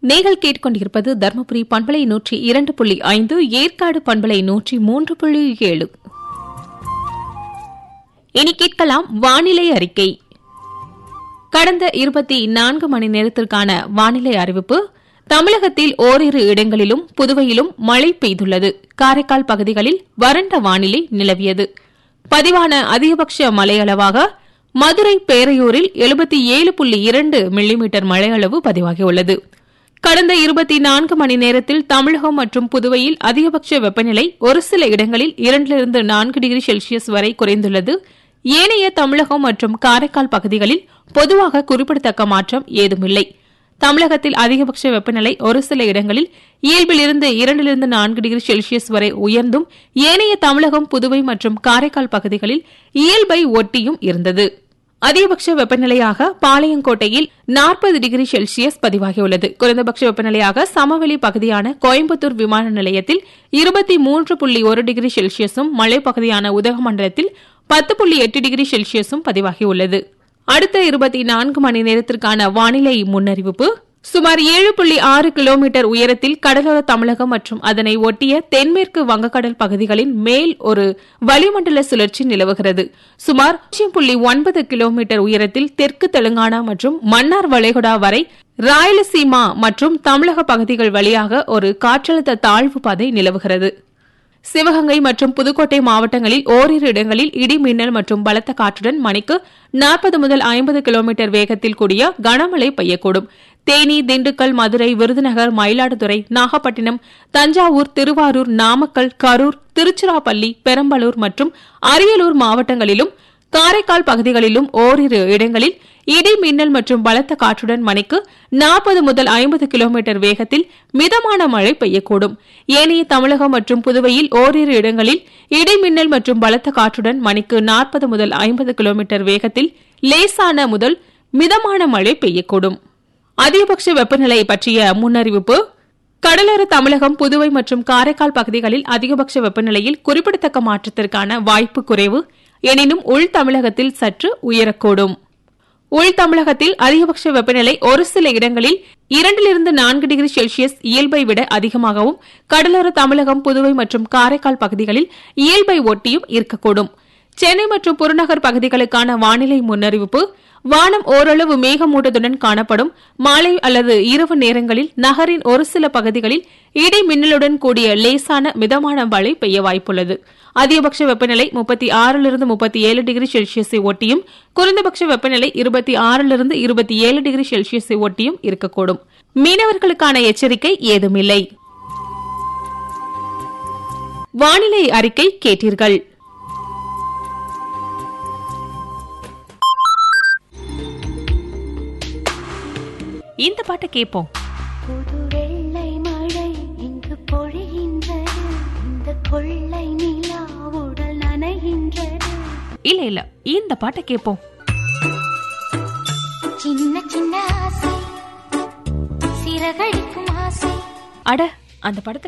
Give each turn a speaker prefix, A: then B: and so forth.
A: நீங்கள் கேட்டுக்கொண்டிருப்பது தர்மபுரி பண்பலை நூற்றி இரண்டு புள்ளி ஐந்து ஏற்காடு பண்பலை நூற்றி மூன்று புள்ளி ஏழு இனி கேட்கலாம் வானிலை அறிக்கை கடந்த இருபத்தி நான்கு மணி நேரத்திற்கான வானிலை அறிவிப்பு தமிழகத்தில் ஓரிரு இடங்களிலும் புதுவையிலும் மழை பெய்துள்ளது காரைக்கால் பகுதிகளில் வறண்ட வானிலை நிலவியது பதிவான அதிகபட்ச மழையளவாக மதுரை பேரையூரில் எழுபத்தி ஏழு புள்ளி இரண்டு மில்லிமீட்டர் மழையளவு பதிவாகியுள்ளது கடந்த இருபத்தி நான்கு மணி நேரத்தில் தமிழகம் மற்றும் புதுவையில் அதிகபட்ச வெப்பநிலை ஒரு சில இடங்களில் இரண்டிலிருந்து நான்கு டிகிரி செல்சியஸ் வரை குறைந்துள்ளது ஏனைய தமிழகம் மற்றும் காரைக்கால் பகுதிகளில் பொதுவாக குறிப்பிடத்தக்க மாற்றம் ஏதுமில்லை தமிழகத்தில் அதிகபட்ச வெப்பநிலை ஒரு சில இடங்களில் இயல்பிலிருந்து இரண்டிலிருந்து நான்கு டிகிரி செல்சியஸ் வரை உயர்ந்தும் ஏனைய தமிழகம் புதுவை மற்றும் காரைக்கால் பகுதிகளில் இயல்பை ஒட்டியும் இருந்தது அதிகபட்ச வெப்பநிலையாக பாளையங்கோட்டையில் நாற்பது டிகிரி செல்சியஸ் பதிவாகியுள்ளது குறைந்தபட்ச வெப்பநிலையாக சமவெளி பகுதியான கோயம்புத்தூர் விமான நிலையத்தில் இருபத்தி மூன்று புள்ளி ஒரு டிகிரி செல்சியஸும் மலைப்பகுதியான உதகமண்டலத்தில் பத்து புள்ளி எட்டு டிகிரி செல்சியஸும் பதிவாகியுள்ளது அடுத்த இருபத்தி நான்கு மணி நேரத்திற்கான வானிலை முன்னறிவிப்பு சுமார் ஏழு புள்ளி ஆறு கிலோமீட்டர் உயரத்தில் கடலோர தமிழகம் மற்றும் அதனை ஒட்டிய தென்மேற்கு வங்கக்கடல் பகுதிகளின் மேல் ஒரு வளிமண்டல சுழற்சி நிலவுகிறது சுமார் பூஜ்ஜியம் புள்ளி ஒன்பது கிலோமீட்டர் உயரத்தில் தெற்கு தெலுங்கானா மற்றும் மன்னார் வளைகுடா வரை ராயலசீமா மற்றும் தமிழக பகுதிகள் வழியாக ஒரு காற்றழுத்த தாழ்வு பாதை நிலவுகிறது சிவகங்கை மற்றும் புதுக்கோட்டை மாவட்டங்களில் ஓரிரு இடங்களில் இடி மின்னல் மற்றும் பலத்த காற்றுடன் மணிக்கு நாற்பது முதல் ஐம்பது கிலோமீட்டர் வேகத்தில் கூடிய கனமழை பெய்யக்கூடும் தேனி திண்டுக்கல் மதுரை விருதுநகர் மயிலாடுதுறை நாகப்பட்டினம் தஞ்சாவூர் திருவாரூர் நாமக்கல் கரூர் திருச்சிராப்பள்ளி பெரம்பலூர் மற்றும் அரியலூர் மாவட்டங்களிலும் காரைக்கால் பகுதிகளிலும் ஓரிரு இடங்களில் இடி மின்னல் மற்றும் பலத்த காற்றுடன் மணிக்கு நாற்பது முதல் ஐம்பது கிலோமீட்டர் வேகத்தில் மிதமான மழை பெய்யக்கூடும் ஏனைய தமிழகம் மற்றும் புதுவையில் ஓரிரு இடங்களில் இடி மின்னல் மற்றும் பலத்த காற்றுடன் மணிக்கு நாற்பது முதல் ஐம்பது கிலோமீட்டர் வேகத்தில் லேசான முதல் மிதமான மழை பெய்யக்கூடும் அதிகபட்ச வெப்பநிலை பற்றிய முன்னறிவிப்பு கடலோர தமிழகம் புதுவை மற்றும் காரைக்கால் பகுதிகளில் அதிகபட்ச வெப்பநிலையில் குறிப்பிடத்தக்க மாற்றத்திற்கான வாய்ப்பு குறைவு எனினும் உள் தமிழகத்தில் சற்று உயரக்கூடும் உள் தமிழகத்தில் அதிகபட்ச வெப்பநிலை ஒரு சில இடங்களில் இரண்டிலிருந்து நான்கு டிகிரி செல்சியஸ் இயல்பை விட அதிகமாகவும் கடலோர தமிழகம் புதுவை மற்றும் காரைக்கால் பகுதிகளில் இயல்பை ஒட்டியும் இருக்கக்கூடும் சென்னை மற்றும் புறநகர் பகுதிகளுக்கான வானிலை முன்னறிவிப்பு வானம் ஓரளவு மேகமூட்டத்துடன் காணப்படும் மாலை அல்லது இரவு நேரங்களில் நகரின் ஒரு சில பகுதிகளில் இடி மின்னலுடன் கூடிய லேசான மிதமான மழை பெய்ய வாய்ப்புள்ளது அதிகபட்ச வெப்பநிலை முப்பத்தி ஆறிலிருந்து முப்பத்தி ஏழு டிகிரி செல்சியஸை ஒட்டியும் குறைந்தபட்ச வெப்பநிலை இருபத்தி ஆறிலிருந்து இருபத்தி ஏழு டிகிரி செல்சியஸை ஒட்டியும் இருக்கக்கூடும் மீனவர்களுக்கான எச்சரிக்கை ஏதுமில்லை வானிலை அறிக்கை கேட்டீர்கள் இந்த பாட்டை கேட்போம்
B: புது வெள்ளை மழை இங்கு பொழிகின்றது இந்த கொள்ளை நிலா உடல் நனைகின்றது
A: இல்ல இல்ல இந்த பாட்டை கேட்போம்
B: சின்ன சின்ன ஆசை சிறகடிக்கும் ஆசை
A: அட அந்த படத்துல